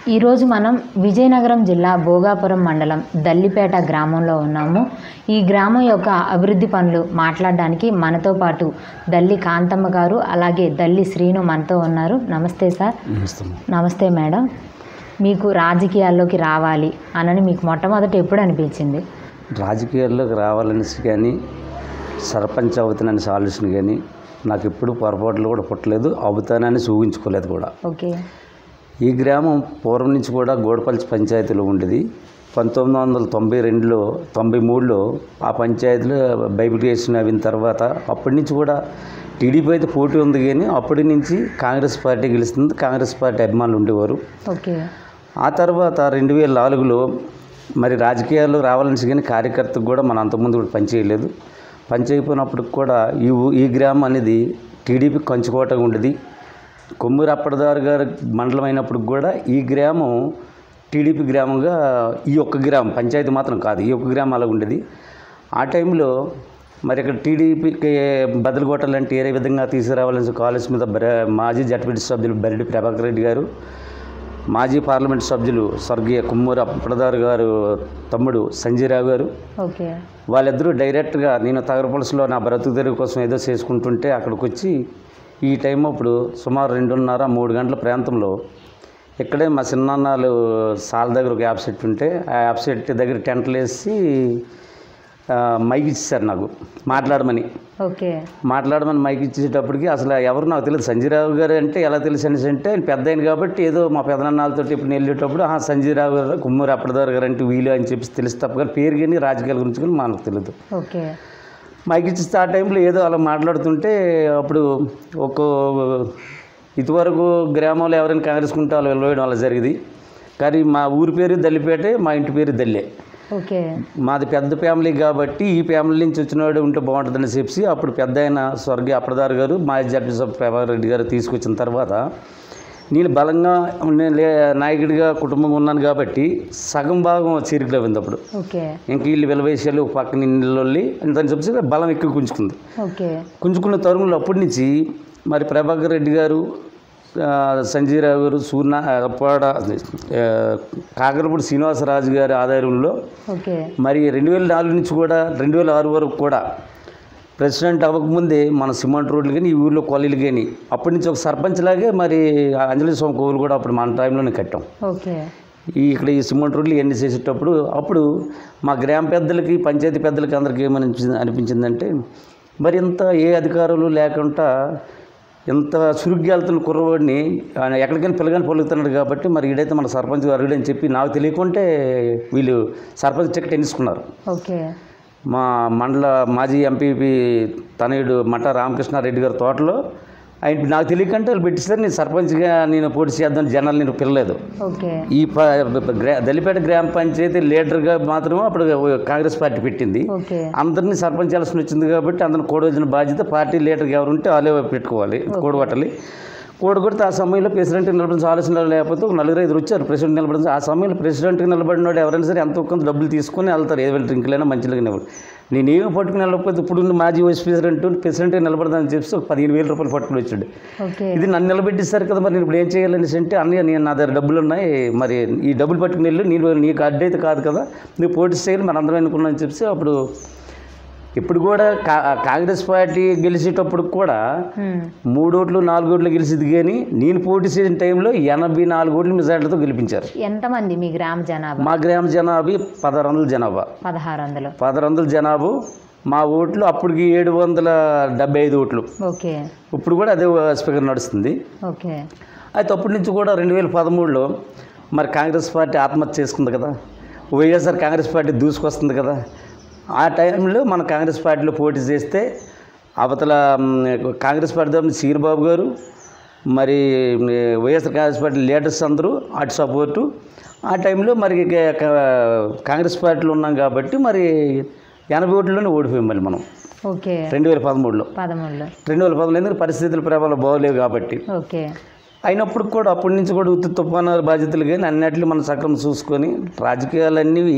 ఈరోజు మనం విజయనగరం జిల్లా భోగాపురం మండలం దల్లిపేట గ్రామంలో ఉన్నాము ఈ గ్రామం యొక్క అభివృద్ధి పనులు మాట్లాడడానికి మనతో పాటు దల్లి కాంతమ్మ గారు అలాగే దల్లి శ్రీను మనతో ఉన్నారు నమస్తే సార్ నమస్తే మేడం మీకు రాజకీయాల్లోకి రావాలి అనని మీకు మొట్టమొదట ఎప్పుడు అనిపించింది రాజకీయాల్లోకి రావాలనేసి కానీ సర్పంచ్ అవుతానని ఆలోచన కానీ నాకు ఎప్పుడు పొరపాట్లు కూడా పుట్టలేదు అవుతానని ఊహించుకోలేదు కూడా ఓకే ఈ గ్రామం పూర్వం నుంచి కూడా గోడపల్చి పంచాయతీలో ఉండేది పంతొమ్మిది వందల తొంభై రెండులో తొంభై మూడులో ఆ పంచాయతీలో బైబిలికేషన్ అయిన తర్వాత అప్పటి నుంచి కూడా టీడీపీ అయితే పోటీ ఉంది కానీ అప్పటి నుంచి కాంగ్రెస్ పార్టీ గెలుస్తుంది కాంగ్రెస్ పార్టీ అభిమానులు ఉండేవారు ఓకే ఆ తర్వాత రెండు వేల నాలుగులో మరి రాజకీయాల్లో రావాలని కానీ కార్యకర్తకు కూడా మన అంతకుముందు కూడా పనిచేయలేదు పనిచేయకపోయినప్పటికి కూడా ఈ ఊ- ఈ గ్రామం అనేది టీడీపీ కంచుకోటగా ఉండేది కొమ్మూరు అప్పటిదారు గారి మండలం అయినప్పుడు కూడా ఈ గ్రామం టీడీపీ గ్రామంగా ఈ ఒక్క గ్రామం పంచాయతీ మాత్రం కాదు ఈ ఒక్క గ్రామం అలా ఉండేది ఆ టైంలో మరి ఇక్కడ టీడీపీకి బదులు కొట్టాలంటే ఏ విధంగా తీసుకురావాలని కాలేజ్ మీద బర మాజీ జడ్పీటీ సభ్యులు బరిడి ప్రభాకర్ రెడ్డి గారు మాజీ పార్లమెంట్ సభ్యులు స్వర్గీయ కుమ్మూరు అప్పటిదారు గారు తమ్ముడు సంజయరావు గారు ఓకే వాళ్ళిద్దరూ డైరెక్ట్గా నేను తగరపలసలో నా బ్రతుకు తెరుగు కోసం ఏదో చేసుకుంటుంటే అక్కడికి వచ్చి ఈ టైం అప్పుడు సుమారు రెండున్నర మూడు గంటల ప్రాంతంలో ఇక్కడే మా చిన్నాన్నలు సాల దగ్గర ఒక యాప్ సెట్ ఉంటే ఆ యాప్ సెట్ దగ్గర టెంట్లు వేసి ఆ, మైక్ ఇచ్చేసారు నాకు మాట్లాడమని ఓకే మాట్లాడమని మైక్ ఇచ్చేటప్పటికి అసలు ఎవరు నాకు తెలియదు సంజీరావు గారు అంటే ఎలా తెలుసు అనేసి అంటే ఆయన పెద్ద ఆయన కాబట్టి ఏదో మా పెదనాన్నలతో ఇప్పుడు నేను వెళ్ళేటప్పుడు ఆ సంజీరావు గారు కుమ్మూరు అప్పటిదారు గారు అంటే వీలు అని చెప్పి తెలిసి తప్ప కానీ పేరు కానీ రాజకీయాల గురించి కానీ మనకు తెలియదు ఓకే మైక్ ఇచ్చి ఆ టైంలో ఏదో అలా మాట్లాడుతుంటే అప్పుడు ఒక ఇదివరకు గ్రామంలో ఎవరైనా కాంగ్రెస్ కుంటే వాళ్ళు వెళ్ళవేయడం అలా జరిగింది కానీ మా ఊరి పేరు దల్లిపేటే మా ఇంటి పేరు దల్లే ఓకే మాది పెద్ద ఫ్యామిలీ కాబట్టి ఈ ఫ్యామిలీ నుంచి వచ్చినవాడు ఉంటే బాగుంటుందని చెప్పి అప్పుడు పెద్ద ఆయన స్వర్గీయ అప్పదారు గారు మాజీ జడ్పీ సభ ప్రభాకర్ రెడ్డి గారు తీసుకొచ్చిన తర్వాత నేను బలంగా నేను లే నాయకుడిగా కుటుంబం ఉన్నాను కాబట్టి సగం భాగం చీరికలో ఉంది అప్పుడు ఓకే ఇంక వీళ్ళు వెలవేసాలు పక్కన ఇళ్ళొల్లి ఇంతని చెప్పి బలం ఎక్కువ గుంజుకుంది ఓకే గుంజుకున్న తరుణంలో అప్పటి నుంచి మరి ప్రభాకర్ రెడ్డి గారు ఆ, సంజీరావు గారు సూర్ణ అప్పాడ ఆ, కాకరపూడి శ్రీనివాసరాజు గారి ఆధ్వర్యంలో ఓకే మరి రెండు వేల నాలుగు నుంచి కూడా రెండు వేల ఆరు వరకు కూడా ప్రెసిడెంట్ అవ్వకముందే మన సిమెంట్ రోడ్లు కానీ ఈ ఊళ్ళో కాలనీలు కానీ అప్పటి నుంచి ఒక సర్పంచ్ లాగే మరి అంజలి స్వామి కోవులు కూడా అప్పుడు మన టైంలోనే కట్టాం ఓకే ఈ ఇక్కడ ఈ సిమెంట్ రోడ్లు ఇవన్నీ చేసేటప్పుడు అప్పుడు మా గ్రామ పెద్దలకి పంచాయతీ పెద్దలకి అందరికీ ఏమని అనిపించింది అనిపించిందంటే మరి ఇంత ఏ అధికారులు లేకుండా ఇంత చురుగ్గా వెళ్తున్న కుర్రవాడిని ఆయన ఎక్కడికైనా పిల్లగాని పలుకుతున్నాడు కాబట్టి మరి ఈడైతే మన సర్పంచ్ అరుగుడు అని చెప్పి నాకు తెలియకుంటే వీళ్ళు సర్పంచ్ టికెట్ ఎన్నుకున్నారు ఓకే మా మండల మాజీ ఎంపీపీ తనయుడు మఠ రామకృష్ణారెడ్డి గారి తోటలో ఆయన నాకు తెలియకంటే వాళ్ళు పెట్టిస్తారు నేను సర్పంచ్గా నేను పోటీ చేద్దాం జనాలు నేను పిల్లలేదు ఓకే ఈ ప- గ్రా దళిపేట గ్రామ పంచాయతీ లీడర్గా మాత్రం అప్పుడు కాంగ్రెస్ పార్టీ పెట్టింది ఓకే అందరినీ సర్పంచ్ చేయాల్సి వచ్చింది కాబట్టి అందరిని కూడవలసిన బాధ్యత పార్టీ లీడర్గా ఎవరు ఉంటే వాళ్ళే పెట్టుకోవాలి కూడగొట్టాలి కూడగొడితే ఆ సమయంలో ప్రెసిడెంట్ నిలబడిన ఆలోచన లేకపోతే ఒక నలుగురు ఐదు వచ్చారు ప్రెసిడెంట్ నిలబడిన ఆ సమయంలో ప్రెసిడెంట్కి నిలబడినోడు ఎవరైనా సరే ఎంతో కొంత డబ్బులు తీసుకొని వెళ్తారు ఏదైనా డ్రింక్లైనా మంచిగా నిలబడి నేను ఏమి పట్టుకుని వెళ్ళకపోతే ఇప్పుడు మాజీ వైస్ ప్రెసిడెంట్ ప్రెసిడెంట్ నిలబడదని చెప్పి ఒక పదిహేను వేల రూపాయలు పట్టుకుని వచ్చాడు ఓకే ఇది నన్ను నిలబెట్టిస్తారు కదా మరి నేను ఇప్పుడు ఏం చేయాలనేసి అంటే అన్నయ్య నేను నా దగ్గర డబ్బులు ఉన్నాయి మరి ఈ డబ్బులు పట్టుకుని వెళ్ళు నేను నీకు అడ్డు అయితే కాదు కదా నువ్వు పోటీ చేయాలి మన అందరం అనుకున్నాను అని చెప్పి అప్పుడు ఇప్పుడు కూడా కా కాంగ్రెస్ పార్టీ గెలిచేటప్పుడు కూడా హ్మ్. మూడు ఓట్లు నాలుగు ఓట్లు గెలిచింది కానీ నేను పోటీ చేసిన టైంలో ఎనభై నాలుగు ఓట్ల మెజార్టీతో గెలిపించారు ఎంతమంది మీ గ్రామ జనాభా మా గ్రామ జనాభా పదహారు వందల జనాభా పదహారు వందలు పదహారు వందల జనాభా మా ఓట్లు అప్పటికి ఏడు వందల డెబ్బై ఐదు ఓట్లు ఓకే ఇప్పుడు కూడా అదే స్పీకర్ నడుస్తుంది ఓకే అయితే అప్పటి నుంచి కూడా రెండు వేల పదమూడులో మరి కాంగ్రెస్ పార్టీ ఆత్మహత్య చేసుకుంది కదా వైఎస్ఆర్ కాంగ్రెస్ పార్టీ దూసుకొస్తుంది కదా ఆ టైంలో మన కాంగ్రెస్ పార్టీలో పోటీ చేస్తే అవతల మ్, కాంగ్రెస్ పార్టీ తరపున చీరబాబు గారు మరి మ్, వైఎస్ఆర్ కాంగ్రెస్ పార్టీ లీడర్స్ అందరూ అటు సపోర్టు ఆ టైంలో మరి క- క- కాంగ్రెస్ పార్టీలో ఉన్నాం కాబట్టి మరి ఎనభై ఓట్లలోనే ఓడిపోయాం మళ్ళీ మనం ఓకే రెండు వేల పదమూడులో పదమూడులో రెండు వేల పదమూడు ఎందుకంటే పరిస్థితుల ప్రభావం బాగోలేవు కాబట్టి ఓకే అయినప్పుడు కూడా అప్పటి నుంచి కూడా ఉత్తి తుఫాను బాధ్యతలు కానీ అన్నిటిని మనం సక్రమం చూసుకొని రాజకీయాలన్నీ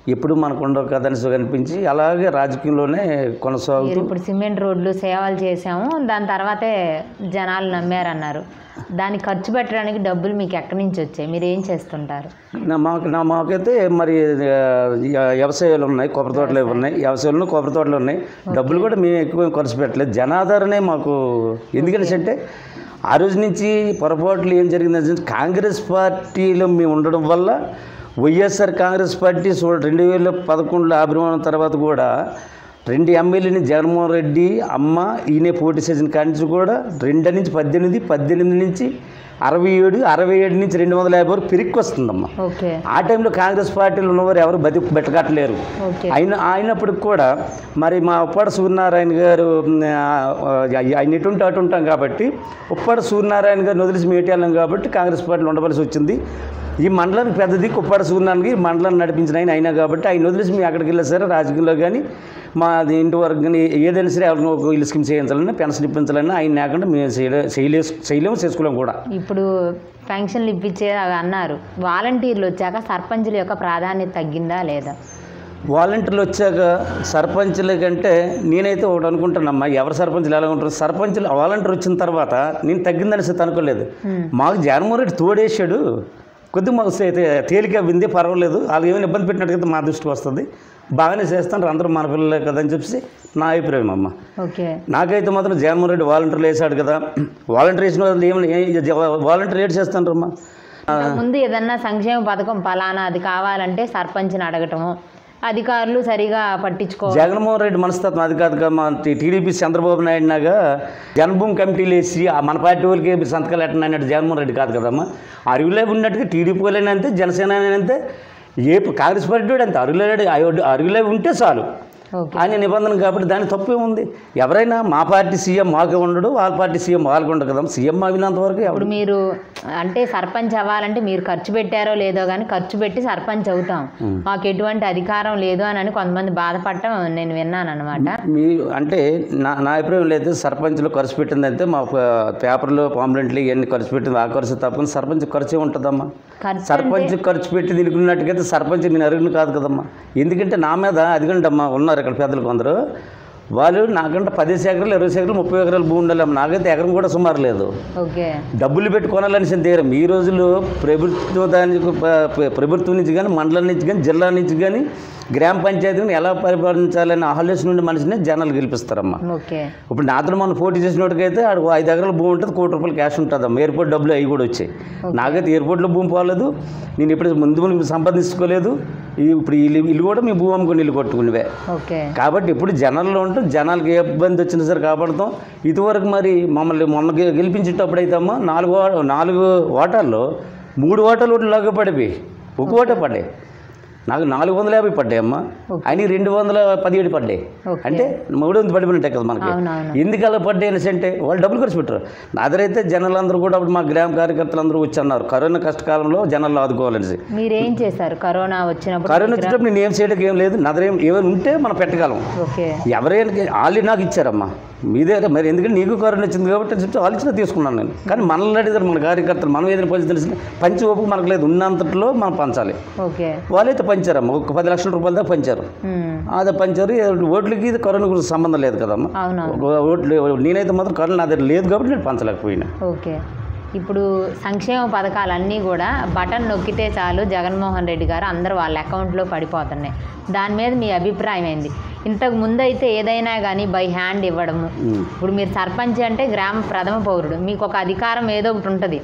ఎప్పుడు మనకు ఉండవు కదని కనిపించి అలాగే రాజకీయంలోనే కొనసాగుతూ మీరు ఇప్పుడు సిమెంట్ రోడ్లు సేవలు చేసాము దాని తర్వాతే జనాలు నమ్మారన్నారు దానికి ఖర్చు పెట్టడానికి డబ్బులు మీకు ఎక్కడి నుంచి వచ్చాయి మీరు ఏం చేస్తుంటారు నా మాకు నా మాకైతే మరి ఆ, య- వ్యవసాయాలు ఉన్నాయి కొబ్బరి తోటలు ఉన్నాయి వ్యవసాయాలు కొబ్బరి తోటలు ఉన్నాయి డబ్బులు కూడా మేము ఎక్కువ ఏం ఖర్చు పెట్టలేదు జనాధారణే మాకు ఎందుకంటే అంటే ఆ రోజు నుంచి పొరపాట్లు ఏం జరిగిందంటే కాంగ్రెస్ పార్టీలో మేము ఉండడం వల్ల వైఎస్ఆర్ కాంగ్రెస్ పార్టీ సో రెండు వేల పదకొండులో ఆవిర్భావం తర్వాత కూడా రెండు ఎమ్మెల్యేని జగన్మోహన్ రెడ్డి అమ్మ ఈయనే పోటీ చేసిన కాడి నుంచి కూడా రెండు నుంచి పద్దెనిమిది పద్దెనిమిది నుంచి అరవై ఏడు అరవై ఏడు నుంచి రెండు వందల యాభై వరకు పెరిగి వస్తుందమ్మా ఓకే ఆ టైంలో కాంగ్రెస్ పార్టీలో ఉన్నవారు ఎవరు బతి బెట్టకట్టలేరు ఓకే అయిన అయినప్పటికి కూడా మరి మా ఉప్పాడ సూర్యనారాయణ గారు ఉమ్, ఆ, ఆయన ఎటుంటే అటు ఉంటాం కాబట్టి ఉప్పాడ సూర్యనారాయణ గారిని వదిలేసి మేటేళ్ళం కాబట్టి కాంగ్రెస్ పార్టీలో ఉండవలసి వచ్చింది ఈ మండలానికి పెద్ద దిక్కు ఉప్పాడ సూర్యనారాయణకి ఈ మండలాన్ని నడిపించిన ఆయన అయినా కాబట్టి ఆయన వదిలేసి మేము అక్కడికి వెళ్ళా సరే రాజకీయంలో కానీ మా ఇంటి వరకు కానీ ఏదైనా సరే ఎవరిని ఒక ఇల్లు స్కీమ్ చేయించాలన్నా పెన్షన్ ఇప్పించాలన్నా ఆయన లేకుండా మేము చేయలే చేయలే చేయలేము చేసుకోలేము కూడా ఇప్పుడు పెన్షన్లు ఇప్పించే అవి అన్నారు వాలంటీర్లు వచ్చాక సర్పంచుల యొక్క ప్రాధాన్యత తగ్గిందా లేదా వాలంటీర్లు వచ్చాక సర్పంచుల కంటే నేనైతే ఒకటి అనుకుంటున్నామ్మా ఎవరు సర్పంచులు ఎలా ఉంటారు సర్పంచులు వాలంటీర్ వచ్చిన తర్వాత నేను తగ్గిందని సైతం అనుకోలేదు Hmm. మాకు జగన్మోహన్ రెడ్డి తోడేశాడు కొద్దిగా మాకు సే- తే- తేలిక విందే పర్వాలేదు వాళ్ళు ఏమైనా ఇబ్బంది పెట్టినట్టుగా మా దృష్టికి వస్తుంది బాగానే చేస్తాను అందరూ మన పిల్లలే కదా అని చెప్పి నా అభిప్రాయం అమ్మ ఓకే నాకైతే మాత్రం జగన్మోహన్ రెడ్డి వాలంటీర్లు వేసాడు కదా వాలంటీర్ వేసిన వాళ్ళు ఏమైనా వాలంటీర్ ఏడు చేస్తాంటారమ్మా ముందు ఏదన్నా సంక్షేమ పథకం ఫలానా అది కావాలంటే సర్పంచ్ని అడగటము అధికారులు సరిగా పట్టించుకో జగన్మోహన్ రెడ్డి మనస్తత్వం అది కాదు కదా మన టీ- టీడీపీ చంద్రబాబు నాయుడు నాగా జన్మభూమి కమిటీలు వేసి ఆ మన పార్టీ వాళ్ళకి సంతకాలు ఎట్టని అన్నట్టు జగన్మోహన్ రెడ్డి కాదు కదమ్మా అరుగులే ఉన్నట్టుగా టీడీపీ వాళ్ళైనా అంతే జనసేన అయినా అంతే ఏ కాంగ్రెస్ పార్టీ వాడు అంతే అరుగులే అరుగులే ఉంటే చాలు ఓకే ఆయన నిబంధన కాబట్టి దాని తప్పే ఉంది ఎవరైనా మా పార్టీ సీఎం మాకే ఉండడు వాళ్ళ పార్టీ సీఎం వాళ్ళకి ఉండదు కదా సీఎం అవినంత వరకు ఎవడు ఇప్పుడు మీరు అంటే సర్పంచ్ అవ్వాలంటే మీరు ఖర్చు పెట్టారో లేదో కానీ ఖర్చు పెట్టి సర్పంచ్ అవుతాం మాకు ఎటువంటి అధికారం లేదు అని అని కొంతమంది బాధపడటం నేను విన్నాను అనమాట మీ అంటే నా నా అభిప్రాయం లేదు సర్పంచ్లో ఖర్చు పెట్టిందంటే మా ప- పేపర్లో పాంప్లెంట్లు ఇవన్నీ ఖర్చు పెట్టింది ఆ ఖర్చు తప్పని సర్పంచ్ ఖర్చే ఉంటుందమ్మా ఖర్చు సర్పంచ్ ఖర్చు పెట్టి తినుకున్నట్టుగైతే సర్పంచ్ నేను అరుగును కాదు కదమ్మా ఎందుకంటే నా మీద అదిగండి అమ్మా ఉన్నారు ఇక్కడ పెద్దలు కొందరు వాళ్ళు నాకంటే పదిహేను ఎకరాలు ఇరవై ఎకరాలు ముప్పై ఎకరాలు భూమి ఉండాలమ్మా నాకైతే ఎకరం కూడా సుమారు లేదు ఓకే డబ్బులు పెట్టి కొనాలని తీరం ఈ రోజుల్లో ప్రభుత్వ దానికి ప- ప- ప్రభుత్వం నుంచి కానీ మండలం నుంచి కానీ జిల్లా నుంచి కానీ గ్రామ పంచాయతీని ఎలా పరిపాలించాలనే ఆలోచన నుండి మనిషిని జనాలు గెలిపిస్తారమ్మా ఓకే ఇప్పుడు నాతో మనం పోటీ చేసినోటికైతే ఆడు ఐదు ఎకరాల భూమి ఉంటుంది కోటి రూపాయలు క్యాష్ ఉంటుందమ్మా ఎయిర్పోర్ట్ డబ్బులు అవి కూడా వచ్చాయి నాకైతే ఎయిర్పోర్ట్లో భూమి పోలేదు నేను ఇప్పుడు ముందు ముందు సంపాదించుకోలేదు ఈ ఇప్పుడు ఇల్లు ఇల్లు కూడా మీ భూమి అమ్ముకొని ఇల్లు కొట్టుకునేవే ఓకే కాబట్టి ఇప్పుడు జనాల్లో ఉంటూ జనాలకి ఏ ఇబ్బంది వచ్చినా సరే కాపాడుతాం ఇదివరకు మరి మమ్మల్ని మొన్న గె- గెలిపించేటప్పుడు అయితే అమ్మా నాలుగు ఓ- నాలుగు ఓటాల్లో మూడు ఓటాలు ఓట్లు లాగా పడిపోయి ఒక ఓటే పడ్డాయి నాకు నాలుగు వందల యాభై పడ్డాయి అమ్మా అని రెండు వందల పదిహేడు పడ్డాయి ఓకే. అంటే మూడు వందలు పడిపోయినట్టే కదా మనకి అవునవును ఎందుకు అలా పడ్డాయి అనేసి అంటే వాళ్ళు డబ్బులు ఖర్చు పెట్టారు నాదరైతే జనాలందరూ కూడా అప్పుడు మా గ్రామ కార్యకర్తలు అందరూ వచ్చి అన్నారు కరోనా కష్టకాలంలో జనాలు ఆదుకోవాలనేసి మీరేం చేశారు కరోనా వచ్చినప్పుడు కరోనా వచ్చేటప్పుడు నేను ఏం చేయడానికి ఏం లేదు నాదరేం ఏమైనా ఉంటే మనం పెట్టగలం ఓకే ఎవరైనా వాళ్ళు నాకు ఇచ్చారమ్మా మీదే మరి ఎందుకంటే నీకు కరోనా వచ్చింది కాబట్టి అని చెప్పి వాళ్ళు ఇచ్చిన తీసుకున్నాను నేను కానీ మనల్ని అడిగారు మన కార్యకర్తలు మనం ఏదైనా పంచి తెలిసిన పంచి ఓపిక మనకు లేదు ఉన్నంతట్లో మనం పంచాలి ఓకే వాళ్ళైతే పంచారమ్మా ఒక పది లక్షల రూపాయల దాకా పంచారు ఉమ్, అదే పంచారు ఏ ఓట్లకి ఇది కరోనా గురించి సంబంధం లేదు కదమ్మా అవునవును ఒక ఓట్లు నేనైతే మాత్రం కరోనా నా దగ్గర లేదు కాబట్టి నేను పంచలేకపోయినా ఓకే ఇప్పుడు సంక్షేమ పథకాలన్నీ కూడా బటన్ నొక్కితే చాలు జగన్మోహన్ రెడ్డి గారు అందరూ వాళ్ళ అకౌంట్లో పడిపోతున్నాయి దాని మీద మీ అభిప్రాయం ఏంది ఇంతకు ముందు అయితే ఏదైనా కానీ బై హ్యాండ్ ఇవ్వడము ఉమ్. ఇప్పుడు మీరు సర్పంచ్ అంటే గ్రామ ప్రథమ పౌరుడు మీకు ఒక అధికారం ఏదో ఒకటి ఉంటుంది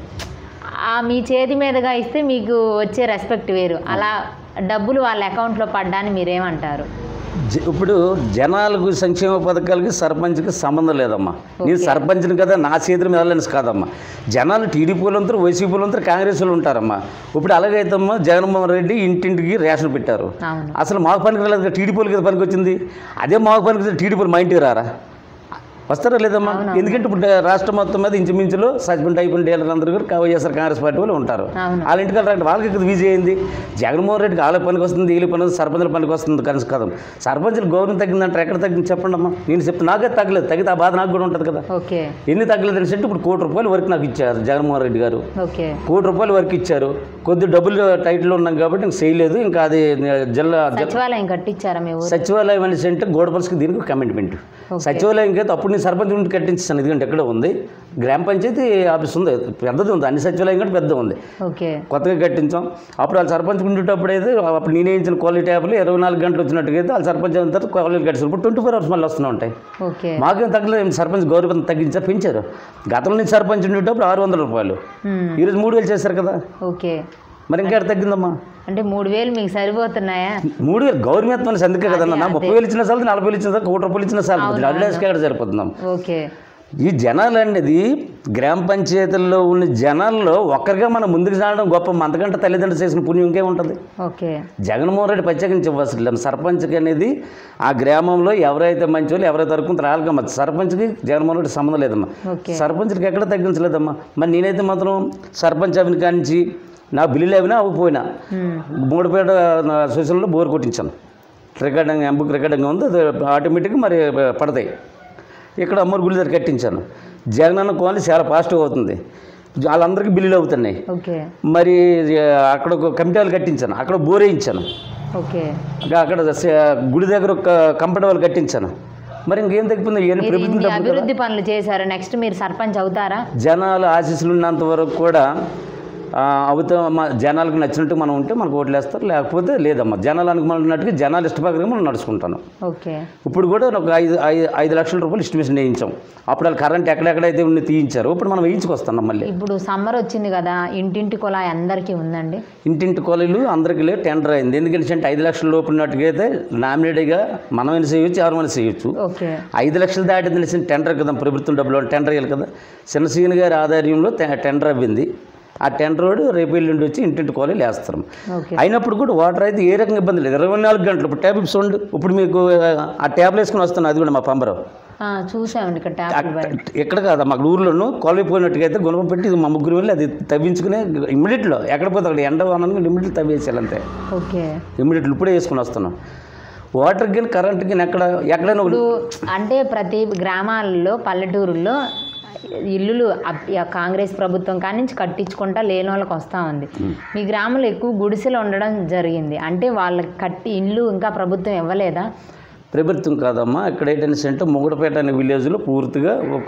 ఆ మీ చేతి మీదుగా ఇస్తే మీకు వచ్చే రెస్పెక్ట్ వేరు అలా డబ్బులు వాళ్ళ అకౌంట్లో పడ్డాన్ని మీరేమంటారు జ- ఇప్పుడు జనాలకు సంక్షేమ పథకాలకి సర్పంచ్కి సంబంధం లేదమ్మా నేను సర్పంచ్ని కదా నా చేతుల మీద వెళ్ళని కాదమ్మా జనాలు టీడీపీ వాళ్ళు ఉంటారు వైసీపీ వాళ్ళు ఉంటారు కాంగ్రెస్ వాళ్ళు ఉంటారమ్మా ఇప్పుడు అలాగైతమ్మా జగన్మోహన్ రెడ్డి ఇంటింటికి రేషన్ పెట్టారు అవును అసలు మాకు పనికి రాలేదు టీడీపీ వాళ్ళకి పనికి వచ్చింది అదే మాకు పనికి టీడీపీ వాళ్ళు మా ఇంటికి రారా వస్తారా లేదమ్మా ఎందుకంటే ఇప్పుడు రాష్ట్రం మొత్తం మీద ఇంచుమించులో సస్పెండ్ అయిపోయిన డీలర్ అందరూ కూడా వైఎస్ఆర్ కాంగ్రెస్ పార్టీ వాళ్ళు ఉంటారు అవును వాళ్ళ ఇంటికి వెళ్ళాలంటే వాళ్ళకి ఇక్కడ విజయ్ అయింది జగన్మోహన్ రెడ్డికి వాళ్ళ పనికి వస్తుంది వీళ్ళ పనికి వస్తుంది సర్పంచుల పనికి వస్తుంది కనుక కదా సర్పంచులు గౌరవం తగ్గిందంటారు ఎక్కడ తగ్గింది చెప్పండి అమ్మా నేను చెప్తే నాకే తగ్గలేదు తగ్గితే ఆ బాధ నాకు కూడా ఉంటుంది కదా ఓకే ఎన్ని తగ్గలేదు అంటే ఇప్పుడు కోటి రూపాయలు వరకు నాకు ఇచ్చారు జగన్మోహన్ రెడ్డి గారు ఓకే కోటి రూపాయలు వరకు ఇచ్చారు కొద్ది డబ్బులు టైట్లో ఉన్నాం కాబట్టి ఇంక చేయలేదు ఇంకా అది జిల్లా సచివాలయం కట్టించారా మీ ఊరు సచివాలయం అనేసి అంటే గోడపల్స్కి దీనికి కమిట్మెంట్ సచివాలయం అయితే అప్పుడు నేను సర్పంచ్ ఉండి కట్టించాను ఎందుకంటే ఎక్కడ ఉంది గ్రామ పంచాయతీ ఆఫీస్ ఉంది పెద్దది ఉంది అన్ని సచివాలయం కంటే పెద్ద ఉంది ఓకే కొత్తగా కట్టించాం అప్పుడు వాళ్ళు సర్పంచ్ ఉండేటప్పుడు అయితే అప్పుడు నేనే ఇచ్చిన క్వాలిటీ ట్యాబ్లు ఇరవై నాలుగు గంటలు వచ్చినట్టుగా అయితే వాళ్ళు సర్పంచ్ అయిన తర్వాత క్వాలిటీ కట్టారు ఇప్పుడు ట్వంటీ ఫోర్ అవర్స్ మళ్ళీ వస్తూనే ఉంటాయి ఓకే మాకేం తగ్గలేదు ఏం సర్పంచ్ గౌరవం తగ్గించారు పెంచారు గతంలో నుంచి సర్పంచ్ ఉండేటప్పుడు ఆరు వందల రూపాయలు మ్మ్. ఈరోజు మూడు వేలు చేశారు కదా ఓకే మరి ఇంకా ఎక్కడ తగ్గిందమ్మా అంటే మూడు వేలు మీకు సరిపోతున్నాయా మూడు వేలు గవర్నమెంట్ మనసు అందుకే కదన్నా ముప్పై వేలు ఇచ్చిన సార్ నలభై వేలు ఇచ్చిన సార్ కోటి రూపాయలు ఇచ్చిన సార్ అడ్వర్టైజ్కి ఎక్కడ సరిపోతున్నాం ఓకే ఈ జనాలు అనేది గ్రామ పంచాయతీల్లో ఉన్న జనాల్లో ఒక్కరిగా మనం ముందుకు సాగడం గొప్ప అంతకంటే తల్లిదండ్రులు చేసిన పుణ్యం ఇంకే ఉంటుంది ఓకే జగన్మోహన్ రెడ్డి ప్రత్యేకించి ఇవ్వాల్సిన సర్పంచ్కి అనేది ఆ గ్రామంలో ఎవరైతే మంచి వాళ్ళు ఎవరైతే తరుకుంటారో వాళ్ళకమ్మా సర్పంచ్కి జగన్మోహన్ రెడ్డి సంబంధం లేదమ్మా ఓకే సర్పంచ్కి ఎక్కడ తగ్గించలేదమ్మా మరి నేనైతే మాత్రం సర్పంచ్ అవిని కానించి నా బిల్లులు అవినా అవ్వకపోయినా మ్మ్. మూడుపేట నా సోషల్లో బోర్ కొట్టించాను రికార్డింగ్ ఎంబుక్ రికార్డింగ్ ఉంది అది ఆటోమేటిక్గా మరి పడతాయి ఇక్కడ అమ్మూరు గుడి దగ్గర కట్టించాను జగనన్న కోని చాలా పాజిటివ్ అవుతుంది వాళ్ళందరికీ బిల్లులు అవుతున్నాయి ఓకే మరి ఆ, అక్కడ ఒక కమిటీ వాళ్ళు కట్టించాను అక్కడ బోర్ వేయించాను ఓకే ఇంకా అక్కడ స- గుడి దగ్గర ఒక కంపెనీ వాళ్ళు కట్టించాను మరి ఇంకేం తగ్గిపోయింది ఇవన్నీ మీరు ప్రభుత్వం ఇన్ని డబ్బులు కదా. అభివృద్ధి పనులు చేశారు నెక్స్ట్ మీరు సర్పంచ్ అవుతారా జనాల ఆశీస్సులు ఉన్నంత వరకు కూడా ఆ, అవుతా మా జనాలకు నచ్చినట్టు మనం ఉంటే మనకు ఓట్లు వేస్తారు లేకపోతే లేదమ్మా జనాలు అనుకున్నట్టుగా జనాలు ఇష్టపరంగా మనం నడుచుకుంటాను ఓకే ఇప్పుడు కూడా ఒక ఐదు ఐదు ఐదు లక్షల రూపాయలు ఎస్టిమేషన్ వేయించాం అప్పుడు వాళ్ళు కరెంట్ ఎక్కడెక్కడైతే ఉండి తీయించారు ఇప్పుడు మనం వేయించుకొస్తున్నాం మళ్ళీ ఇప్పుడు సమ్మర్ వచ్చింది కదా ఇంటింటి కుళాయి అందరికీ ఉందండి ఇంటింటి కాలేజీలు అందరికీ లేవు టెండర్ అయింది ఎందుకంటే అంటే ఐదు లక్షల లోపు ఉన్నట్టుగా అయితే నామినేట్గా మనమైనా చేయొచ్చు ఎవరైనా చేయొచ్చు ఓకే ఐదు లక్షలు దాటి తెలిసిన టెండర్ కదా ప్రభుత్వం డబ్బులు టెండర్ వేయాలి కదా చిన్నసీని గారి ఆధ్వర్యంలో టె- టెండర్ అవ్వింది ఆ టెండర్ రోడ్ రేపు ఎల్లుండి వచ్చి ఇంటింటి కాలేజీలు వేస్తాం ఓకే అయినప్పుడు కూడా వాటర్ అయితే ఏ రకంగా ఇబ్బంది లేదు ఇరవై నాలుగు గంటలు ఇప్పుడు ట్యాబ్ చూడండి ఇప్పుడు మీకు ఆ ట్యాబ్లు వేసుకుని వస్తున్నాను అది కూడా మా పంబరం ఆ, చూసామండి ఇక్కడ ట్యాప్ బయట ఎక్కడ కాదు మా ఊర్లోనూ కాలేజ్ పోయినట్టుగా అయితే గుణపం పెట్టి ఇది మా ముగ్గురు వెళ్ళి అది తవ్వించుకుని ఇమ్మీడియట్లో ఎక్కడ పోతే అక్కడ ఎండ వానని ఇమ్మీడియట్ తవ్వేసేయాలి అంతే ఓకే ఇమ్మీడియట్లు ఇప్పుడే వేసుకుని వస్తున్నాం వాటర్ గిన్ కరెంట్ గిన్ ఎక్కడ ఎక్కడైనా ఒక- ఇప్పుడు అంటే ప్రతి గ్రామాల్లో పల్లెటూరుల్లో ఇల్లులు అప్- ఇక కాంగ్రెస్ ప్రభుత్వం కాడి నుంచి కట్టించుకుంటా లేని వాళ్ళకి వస్తూ ఉంది మీ గ్రామంలో ఎక్కువ గుడిసెలు ఉండడం జరిగింది అంటే వాళ్ళకి కట్టి ఇల్లు ఇంకా ప్రభుత్వం ఇవ్వలేదా ప్రభుత్వం కాదమ్మా ఇక్కడ ఏంటంటే అంటే మొగుడపేట అనే విలేజ్లో పూర్తిగా ఒక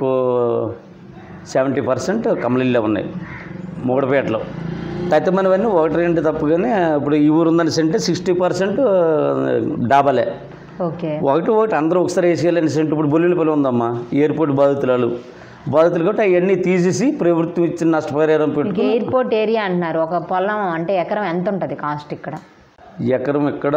సెవెంటీ పర్సెంట్ కమలిల్లే ఉన్నాయి మొగుడపేటలో తత్తిమనవన్నీ ఒకటి రెండు తప్పు కానీ ఇప్పుడు ఈ ఊరు ఉందని అంటే సిక్స్టీ పర్సెంట్ డాబాలే ఓకే ఒకటి ఒకటి అందరూ ఒకసారి వేసేయాలని సెంటు ఇప్పుడు బొల్లిపల్లి ఉందమ్మా ఎయిర్పోర్ట్ బాధితురాలు బాధితులు కాబట్టి అవన్నీ తీసేసి ప్రభుత్వం ఇచ్చిన నష్టపరిహారం మీకు పెట్టుకుని ఎయిర్పోర్ట్ ఏరియా అంటున్నారు ఒక పొలం అంటే ఎకరం ఎంత ఉంటుంది కాస్ట్ ఇక్కడ ఎకరం ఇక్కడ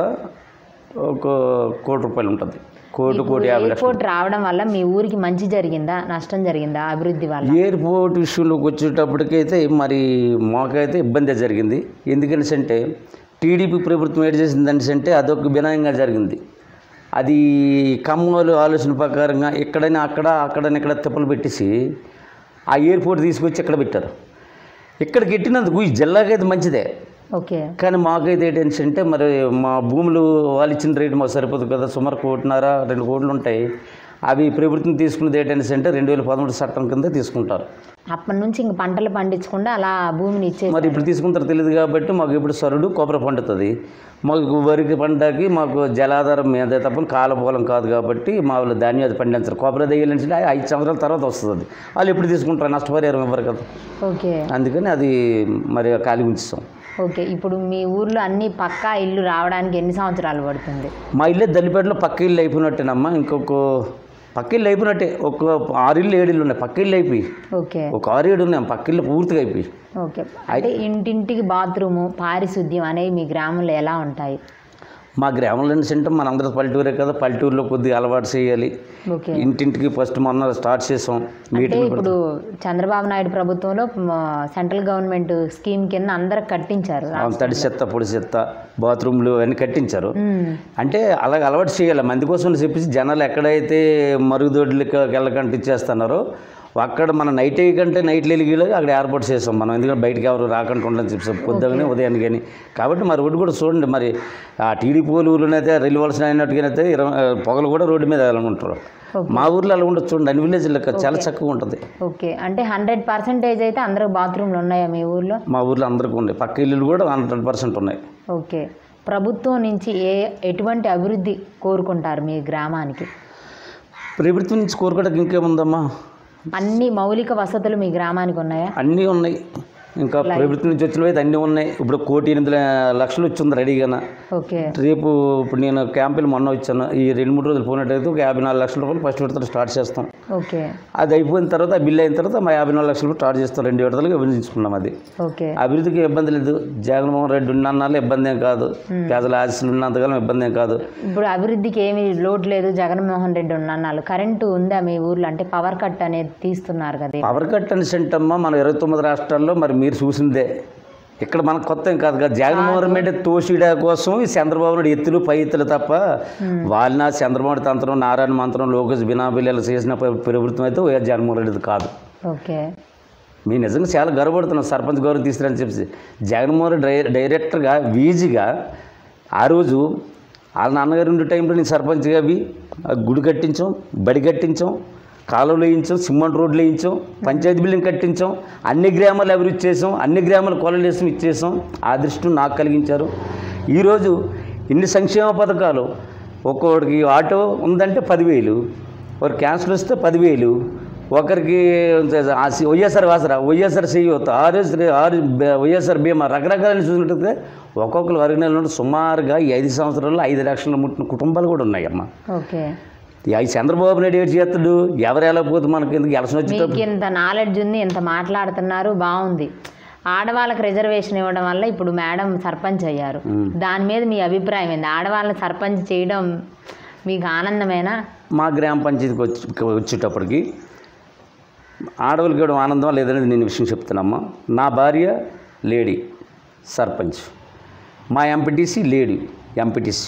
ఒక కోటి రూపాయలు ఉంటుంది కోటి కోటి యాభై లక్షలు ఎయిర్పోర్ట్ రావడం వల్ల మీ ఊరికి మంచి జరిగిందా నష్టం జరిగిందా అభివృద్ధి వల్ల ఎయిర్పోర్ట్ విషయంలోకి వచ్చేటప్పటికైతే మరి మాకైతే ఇబ్బంది జరిగింది ఎందుకంటే అంటే టీడీపీ ప్రభుత్వం ఏం చేసిందంటే అంటే అదొక బినాయంగా జరిగింది అది కమ్మలు ఆలోచన ప్రకారంగా ఎక్కడైనా అక్కడ అక్కడైనా ఇక్కడ తిప్పలు పెట్టేసి ఆ ఎయిర్పోర్ట్ తీసుకొచ్చి ఇక్కడ పెట్టారు ఇక్కడ పెట్టినందుకు ఈ జిల్లాకైతే మంచిదే ఓకే కానీ మాకైతే ఏంటంటే అంటే మరి మా భూములు వాళ్ళు ఇచ్చిన రేటు మాకు సరిపోదు కదా సుమారు కోటిన్నర రెండు కోట్లు ఉంటాయి అవి ప్రభుత్వం తీసుకున్నది ఏంటంటే అంటే రెండు వేల పదమూడు చట్టం కింద తీసుకుంటారు అప్పటి నుంచి ఇంక పంటలు పండించకుండా అలా భూమిని ఇచ్చేసి మరి ఇప్పుడు తీసుకుంటారు తెలియదు కాబట్టి మాకు ఇప్పుడు సరుడు కొబ్బరి పండుతుంది మాకు వరికి పంటకి మాకు జలాధారం మీద తప్ప కాల పొలం కాదు కాబట్టి మా వాళ్ళు ధాన్యం అది పండించరు కొబ్బరి దగ్గర ఐదు సంవత్సరాల తర్వాత వస్తుంది అది వాళ్ళు ఎప్పుడు తీసుకుంటారు నష్టపరిహారం ఇవ్వరు కదా ఓకే అందుకని అది మరి ఖాళీ ఉంచుతాం ఓకే ఇప్పుడు మీ ఊర్లో అన్ని పక్కా ఇల్లు రావడానికి ఎన్ని సంవత్సరాలు పడుతుంది మా ఇల్లే దల్లిపేటలో పక్క ఇల్లు అయిపోయినట్టేనమ్మా ఇంకొక పక్క ఇల్లు అయిపోయినట్టే ఒక ఆరు ఇల్లు ఏడు ఇల్లు ఉన్నాయి పక్క ఇల్లు అయిపోయి ఓకే ఒక ఆరు ఏడు ఉన్నాయి పక్క ఇల్లు పూర్తిగా అయిపోయి ఓకే అంటే ఇంటింటికి బాత్రూము పారిశుద్ధ్యం అనేవి మీ గ్రామంలో ఎలా ఉంటాయి మా గ్రామంలో సెంటర్ మన అందరూ పల్లెటూరే కదా పల్లెటూరులో కొద్దిగా అలవాటు చేయాలి ఓకే ఇంటింటికి ఫస్ట్ మొన్న స్టార్ట్ చేసాం అంటే మీటింగ్ ఇప్పుడు చంద్రబాబు నాయుడు ప్రభుత్వంలో మ, సెంట్రల్ గవర్నమెంట్ స్కీమ్ కింద అందరికి కట్టించారు తడి చెత్త పొడి చెత్త బాత్రూమ్లు అన్నీ కట్టించారు ఉమ్, అంటే అలాగ అలవాటు చేయాలి మంది కోసం అని చెప్పేసి జనాలు ఎక్కడైతే మరుగుదొడ్లకి వెళ్ళకంటే ఇచ్చేస్తున్నారో అక్కడ మన నైట్ కంటే నైట్ వెలిగిలాగా అక్కడ ఏర్పాటు చేస్తాం మనం ఎందుకంటే బయటకు ఎవరు రాకుండా ఉండని చెప్పేసి పొద్దుగానే ఉదయానికి కానీ కాబట్టి మరి రోడ్డు కూడా చూడండి మరి ఆ టీడీపీ ఊళ్ళోనైతే రిలవలసిన అయినట్టుగానైతే ఇరవై ఆ, పొగలు కూడా రోడ్డు మీద వెళ్ళమంటారు ఓకే. మా ఊర్లో అలా ఉండదు చూడండి అన్ని విలేజ్లో చాలా చక్కగా ఉంటుంది ఓకే అంటే హండ్రెడ్ పర్సెంటేజ్ అయితే అందరికి బాత్రూమ్లు ఉన్నాయా మీ ఊర్లో మా ఊర్లో అందరికీ ఉన్నాయి పక్క ఇల్లులు కూడా హండ్రెడ్ పర్సెంట్ ఉన్నాయి ఓకే ప్రభుత్వం నుంచి ఏ ఎటువంటి అభివృద్ధి కోరుకుంటారు మీ గ్రామానికి ప్రభుత్వం నుంచి కోరుకోవడానికి ఇంకేముందమ్మా అన్ని మౌలిక వసతులు మీ గ్రామానికి ఉన్నాయా అన్నీ ఉన్నాయి ఇంకా ప్రభుత్వం నుంచి వచ్చినవి అయితే అన్నీ ఉన్నాయి ఇప్పుడు కోటి ఎనిమిది లక్షలు వచ్చింది రెడీగాన ఓకే రేపు ఇప్పుడు నేను క్యాంపులు మొన్న వచ్చాను ఈ రెండు మూడు రోజులు పోయినట్టయితే ఒక యాభై నాలుగు లక్షల రూపాయలు ఫస్ట్ విడతలు స్టార్ట్ చేస్తాం ఓకే అది అయిపోయిన తర్వాత ఆ బిల్ అయిన తర్వాత మా యాభై నాలుగు లక్షలు స్టార్ట్ చేస్తాం రెండు విడతలుగా విభజించుకున్నాం అది ఓకే అభివృద్ధికి ఇబ్బంది లేదు జగన్మోహన్ రెడ్డి ఉన్నన్నాళ్ళు ఇబ్బంది ఏం కాదు పేదల ఆశలు ఉన్నంతకాలం ఇబ్బంది ఏం కాదు ఇప్పుడు అభివృద్ధికి ఏమీ లోటు లేదు జగన్మోహన్ రెడ్డి ఉన్నాళ్ళు కరెంటు ఉందా మీ ఊర్లో అంటే పవర్ కట్ అనేది తీస్తున్నారు కదా పవర్ కట్ అని సెంటమ్మా మనం ఇరవై తొమ్మిది రాష్ట్రాల్లో మరి మీరు చూసిందే ఇక్కడ మనకు కొత్త ఏం కాదు కదా జగన్మోహన్ రెడ్డి తోసిడా కోసం ఈ చంద్రబాబు నాయుడు ఎత్తులు పై ఎత్తులు తప్ప వాళ్ళ చంద్రబాబు నాయుడు తంత్రం నారాయణ మంత్రం లోకేష్ బినాబిల్లు చేసిన ప్ర- ప్రభుత్వం అయితే వైఎస్ జగన్మోహన్ రెడ్డిది కాదు ఓకే మేము నిజంగా చాలా గర్వపడుతున్నాం సర్పంచ్ గౌరవం తీసుకురని చెప్పి జగన్మోహన్ రెడ్డి డై డైరెక్టర్గా వీజీగా ఆ రోజు వాళ్ళ నాన్నగారు ఉండే టైంలో నేను సర్పంచ్గా అవి ఆ గుడి కట్టించాం బడి కట్టించాం కాలువలు వేయించాం సిమెంట్ రోడ్లు వేయించాం పంచాయతీ బిల్డింగ్ కట్టించాం అన్ని గ్రామాలు అభివృద్ధి చేసాం అన్ని గ్రామాలు కొలలేసం ఇచ్చేసాం ఆ దృష్టిని నాకు కలిగించారు ఈరోజు ఇన్ని సంక్షేమ పథకాలు ఒక్కొక్కడికి ఆటో ఉందంటే పదివేలు ఒక క్యాన్సర్ వస్తే పదివేలు ఒకరికి ఆ సి- వైఎస్ఆర్ వాసరా వైఎస్ఆర్ చేయూత ఆరోగ్య ఆరు బ- వైఎస్ఆర్ బీమా రకరకాలని చూసినట్టయితే ఒక్కొక్కరు వర్గ నుండి సుమారుగా ఈ ఐదు సంవత్సరాల్లో ఐదు లక్షల ముట్టిన కుటుంబాలు కూడా ఉన్నాయమ్మా ఓకే ఈ ఐదు చంద్రబాబు నాయుడు ఏడు చేస్తాడు ఎవరు ఎలా పోతే మనకి ఎందుకు ఎలసిన వచ్చేటప్పుడు మీకు ఇంత నాలెడ్జ్ ఉంది ఇంత మాట్లాడుతున్నారు బాగుంది ఆడవాళ్ళకి రిజర్వేషన్ ఇవ్వడం వల్ల ఇప్పుడు మేడం సర్పంచ్ అయ్యారు దాని మీద మీ అభిప్రాయం ఏంది ఆడవాళ్ళని సర్పంచ్ చేయడం మీకు ఆనందమేనా మా గ్రామ పంచాయతీకి వచ్చి వచ్చేటప్పటికి ఆడవాళ్ళకి ఇవ్వడం ఆనందం లేదనేది నేను విషయం చెప్తున్నామ్మా నా భార్య లేడీ సర్పంచ్ మా ఎంపీటీసీ లేడీ ఎంపీటీసీ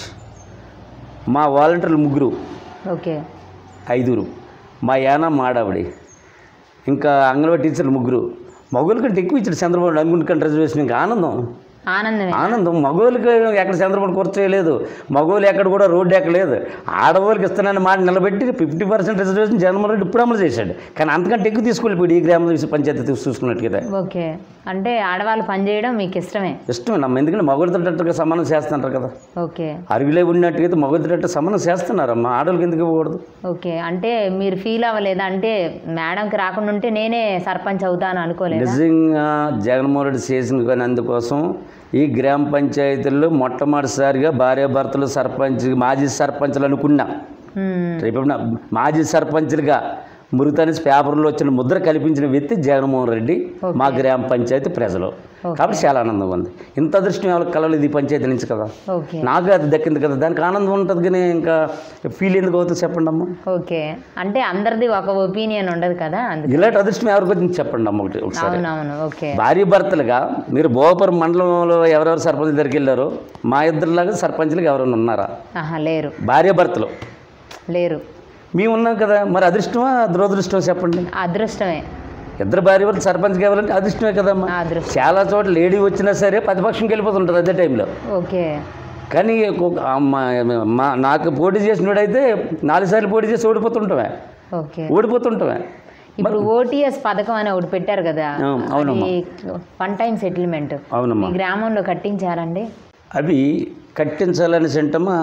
మా వాలంటీర్లు ముగ్గురు ఓకే ఐదుగురు మా యాన మాడావిడి ఇంకా అంగన్వాడీ టీచర్లు ముగ్గురు మగవాళ్ళ కంటే ఎక్కువ ఇచ్చాడు చంద్రబాబు నాయుడు అనుకుంటే కంటే రిజర్వేషన్ ఇంకా ఆనందం ఆనందమే ఆనందం మగవాళ్ళకి ఎక్కడ చంద్రబాబు కొరత చేయలేదు మగవాళ్ళు ఎక్కడ కూడా రోడ్డు ఎక్కలేదు ఆడవాళ్ళకి ఇస్తానని మాట నిలబెట్టి fifty percent reservation Jaganmohan Reddy ఇప్పుడు అమలు చేశాడు కానీ అంతకంటే ఎక్కువ తీసుకెళ్ళిపోయాడు ఈ గ్రామ పంచాయతీ తీసు- చూసుకున్నట్టుగా ఓకే అంటే ఆడవాళ్ళు పనిచేయడం మీకు ఇష్టమే ఇష్టమే నమ్మ ఎందుకంటే మగవాళ్ళతో సమానం చేస్తున్నారు కదా ఓకే అరుగులే ఉన్నట్టుగా మగవాళ్ళతో సమానం చేస్తున్నారమ్మా ఆడవాళ్ళకి ఎందుకు ఇవ్వకూడదు ఓకే అంటే మీరు ఫీల్ అవ్వలేదా అంటే మేడంకి రాకుండా ఉంటే నేనే సర్పంచ్ అవుతాను అనుకోలేదా నిజంగా జగన్మోహన్ రెడ్డి చేసిన కానీ అందుకోసం ఈ గ్రామ పంచాయతీల్లో మొట్టమొదటిసారిగా భార్యాభర్తలు సర్పంచ్ మాజీ సర్పంచ్లు అనుకున్నా మ్మ్. రేపు ఎప్పుడన్నా మాజీ సర్పంచ్లుగా మురుగుతాని పేపర్లో వచ్చిన ముద్ర కల్పించిన వ్యక్తి జగన్మోహన్ రెడ్డి మా గ్రామ పంచాయతీ ప్రజలు కాబట్టి చాలా ఆనందంగా ఉంది ఇంత అదృష్టం ఎవరికి కలవలేదు ఈ పంచాయతీ నుంచి కదా ఓకే నాకు అది దక్కింది కదా దానికి ఆనందం ఉంటుంది కానీ ఇంకా ఫీల్ ఎందుకు అవుతుంది చెప్పండి అమ్మ ఓకే అంటే అందరిది ఒక ఒపీనియన్ ఉండదు కదా అందుకు ఇలాంటి అదృష్టం ఎవరికి వచ్చింది చెప్పండి అమ్మ ఒకటి ఒకసారి అవునవును ఓకే భార్య భర్తలుగా మీరు భోగపురం మండలంలో ఎవరెవరు సర్పంచ్ దగ్గరికి వెళ్ళారో మా ఇద్దరులాగా సర్పంచ్లుగా ఎవరైనా ఉన్నారా ఆహా లేరు భార్య భర్తలు లేరు మేము ఉన్నాం కదా మరి అదృష్టమా దురదృష్టమా చెప్పండి అదృష్టమే ఇద్దరు భార్య భర్తలు సర్పంచ్ కావాలంటే అదృష్టమే కదమ్మా ఆ అదృష్టం చాలా చోట్ల లేడీ వచ్చినా సరే ప్రతిపక్షంకి వెళ్ళిపోతుంటారు అదే టైంలో ఓకే కానీ ఒక- మా- మా నాకు పోటీ చేసినోడైతే నాలుగు సార్లు పోటీ చేసి ఓడిపోతుంటామే ఓకే ఓడిపోతుంటామే ఇప్పుడు ఓటీఎస్ పథకం అని ఒకటి పెట్టారు కదా ఆ, అవునమ్మా. వన్ టైం సెటిల్మెంట్ మీ అవునమ్మా గ్రామంలో కట్టించారండి అవి కట్టించాలని సెంటమా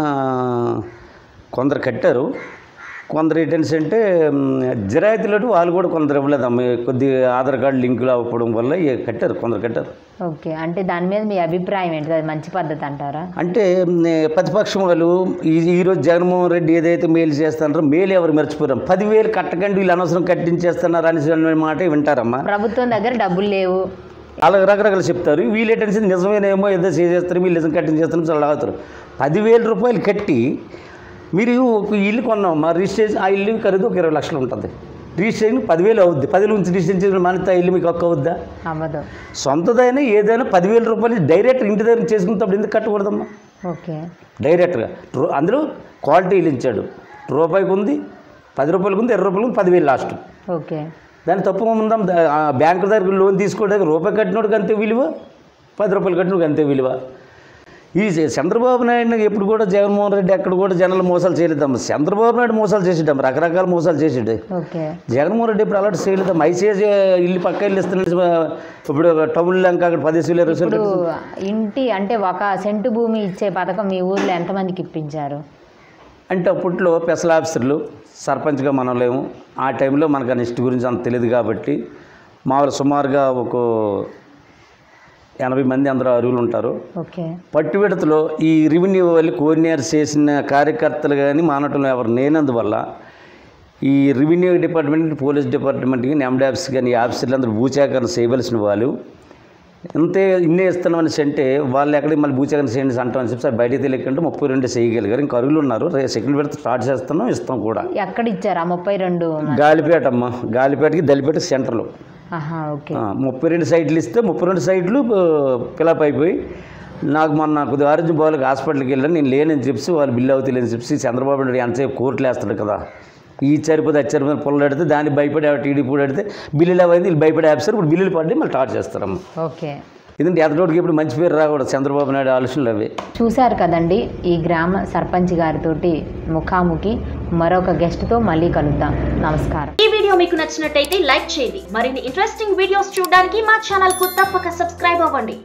కొందరు కట్టారు కొందరు ఏంటంటే అంటే జిరాయితీలు వాళ్ళు కూడా కొందరు ఇవ్వలేదమ్మా కొద్ది ఆధార్ కార్డు లింకులు అవ్వడం వల్ల ఇక కట్టారు కొందరు కట్టారు ఓకే అంటే దాని మీద మీ అభిప్రాయం ఏంటి అది మంచి పద్ధతి అంటారా అంటే మ్, ప్రతిపక్షం వాళ్ళు ఈ ఈరోజు జగన్మోహన్ రెడ్డి ఏదైతే మేలు చేస్తున్నారో మేలు ఎవరు మర్చిపోయారు పదివేలు కట్టకండి వీళ్ళు అనవసరం కట్టించేస్తున్నారు అనేసి అనే మాట వింటారమ్మా ప్రభుత్వం దగ్గర డబ్బులు లేవు వాళ్ళకి రకరకాలు చెప్తారు వీళ్ళు ఏంటంటే నిజమేనేమో ఏదో చేసేస్తారు వీళ్ళు నిజం కట్టింగ్ చేస్తారు చాలా ఆగుతారు పదివేల రూపాయలు కట్టి మీరు ఒక ఇల్లు కొన్నాం మా రిజిస్ట్రేషన్ ఆ ఇల్లు ఖరీదు ఒక ఇరవై లక్షలు ఉంటుంది రిజిస్ట్రేషన్ పదివేలు అవుద్ది పదివేల నుంచి రిజిస్ట్రేషన్ చేసిన మన ఇల్లు మీకు ఒక్క అవుద్దా అవ్వదు సొంతదైనా ఏదైనా పదివేల రూపాయలు డైరెక్ట్ ఇంటి దగ్గర చేసుకున్నప్పుడు ఎందుకు కట్టకూడదమ్మా ఓకే డైరెక్ట్గా రూ- అందులో క్వాలిటీలు ఇచ్చాడు రూపాయికి ఉంది పది రూపాయలకి ఉంది ఇరవై రూపాయలకి ఉంది పదివేలు లాస్ట్ ఓకే దాని తప్పు ఉందాం దా- ఆ బ్యాంకు దగ్గర లోన్ తీసుకోవడానికి రూపాయి కట్టినోడికి అంతే విలువ పది రూపాయలు కట్టినోడికి అంతే విలువ ఈ చ- చంద్రబాబు నాయుడు ఎప్పుడు కూడా జగన్మోహన్ రెడ్డి ఎక్కడ కూడా జనాలు మోసాలు చేయలేదమ్మ చంద్రబాబు నాయుడు మోసాలు చేసేటమ్మ రకరకాల మోసాలు చేసాడు ఓకే జగన్మోహన్ రెడ్డి ఇప్పుడు అలాంటి చేయలేదమ్మ ఐసీఎస్ ఇల్లు పక్క ఇల్లు ఇస్తున్నాడు ఇప్పుడు టౌన్ లంక అక్కడ పదిహేను వేలు ఇరవై వేలు ఇప్పుడు ఇంటి అంటే ఒక సెంటు భూమి ఇచ్చే పథకం మీ ఊర్లో ఎంతమందికి ఇప్పించారు అంటే అప్పట్లో స్పెషల్ ఆఫీసర్లు సర్పంచ్గా మనం లేము ఆ టైంలో మనకు ఆ నెక్స్ట్ గురించి అంత తెలియదు కాబట్టి మామూలు సుమారుగా ఒక ఎనభై మంది అందరూ అరువులు ఉంటారు ఓకే పట్టుబిడతలో ఈ రెవెన్యూ వాళ్ళు కోఆర్డినేట్ చేసిన కార్యకర్తలు కానీ మానటంలో ఎవరు లేనందువల్ల ఈ రెవెన్యూ డిపార్ట్మెంట్ పోలీస్ డిపార్ట్మెంట్కి నెమ్డ్ ఆఫీస్ కానీ ఈ ఆఫీసర్లు అందరూ భూసేకరణ చేయవలసిన వాళ్ళు ఇంతే ఇన్నే ఇస్తున్నామని అంటే వాళ్ళు ఎక్కడికి మళ్ళీ భూసేకరణ చేయండి అంటామని చెప్పి బయటికి తెలియకంటే ముప్పై రెండు చేయగలిగారు ఇంకా అరుగులు ఉన్నారు రేపు సెకండ్ విడత స్టార్ట్ చేస్తున్నాం ఇస్తాం కూడా ఎక్కడ ఇచ్చారు ఆ ముప్పై రెండు గాలిపేట అమ్మ గాలిపేటకి దళిపేట సెంటర్లో ఆహా ఓకే ఆ, ముప్పై రెండు సైట్లు ఇస్తే ముప్పై రెండు సైట్లు పిలప్ అయిపోయి నాకు మొన్న కొద్దిగా ఆరోగ్యం బాగాలేక హాస్పిటల్కి వెళ్ళాను నేను లేనని చెప్పి వాళ్ళు బిల్లు అవుతలేని చెప్పి చంద్రబాబు నాయుడు ఎంతసేపు కోర్టులు వేస్తాడు కదా ఈ చరిపోతే అచ్చరిపోతే పొలం పెడితే దాన్ని భయపడి టీడీపీ పెడితే బిల్లులు అయింది వీళ్ళు భయపడి ఆఫీసర్ ఇప్పుడు బిల్లులు పడి మళ్ళీ టార్చ్ చేస్తారమ్మ ఓకే ఎందుకంటే ఎదటోడికి ఇప్పుడు మంచి పేరు రాకూడదు చంద్రబాబు నాయుడు ఆలోచనలు అవి చూశారు కదండి ఈ గ్రామ సర్పంచ్ గారితోటి ముఖాముఖి మరొక గెస్ట్తో మళ్ళీ కలుద్దాం నమస్కారం ఈ వీడియో మీకు నచ్చినట్టయితే లైక్ చేయండి మరిన్ని ఇంట్రెస్టింగ్ వీడియోస్ చూడడానికి మా ఛానల్ కు తప్పక సబ్స్క్రైబ్ అవ్వండి